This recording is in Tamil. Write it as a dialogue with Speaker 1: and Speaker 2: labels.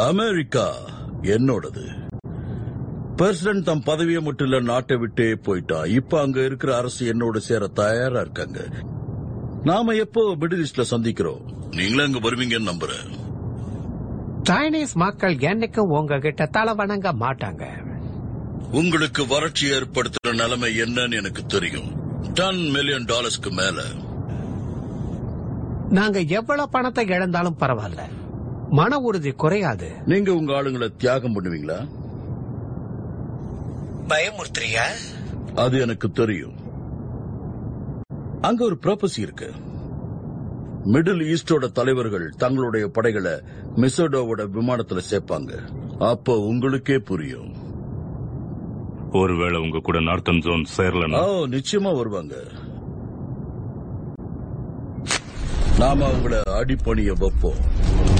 Speaker 1: அமெரிக்கா என்னோடது பிரசிடென்ட் தம் பதவியை மட்டும் இல்ல நாட்டை விட்டே போயிட்டான் இப்ப அங்க இருக்கிற அரசு என்னோட சேர தயாரா இருக்காங்க நாம எப்போ மிடில் ஈஸ்ட்ல சந்திக்கிறோம் நீங்களும் அங்க வருவீங்கன்னு நம்புறேன்
Speaker 2: சைனீஸ் மக்கள் என்னைக்கும் உங்ககிட்ட தலை வணங்க மாட்டாங்க
Speaker 1: உங்களுக்கு வறட்சி ஏற்படுத்துற நிலைமை என்னன்னு எனக்கு தெரியும் டன் மில்லியன் டாலர்ஸ்க்கு மேல
Speaker 2: நாங்க எவ்வளவு பணத்தை இழந்தாலும் பரவாயில்ல மன உறுதி குறையாது
Speaker 1: நீங்க உங்க ஆளுங்களை தியாகம் பண்ணுவீங்களா
Speaker 2: பயமுறுத்துறியா
Speaker 1: அது எனக்கு தெரியும் அங்க ஒரு ப்ராப்பசி இருக்கு மிடில் ஈஸ்டோட தலைவர்கள் தங்களுடைய படைகளை மிசோடோவோட விமானத்துல சேர்ப்பாங்க அப்போ உங்களுக்கே புரியும்
Speaker 3: ஒருவேளை உங்க கூட நார்த்தன் ஜோன் சேரலன்னா
Speaker 1: ஓ நிச்சயமா வருவாங்க நாம அவங்கள அடிப்பணிய வைப்போம்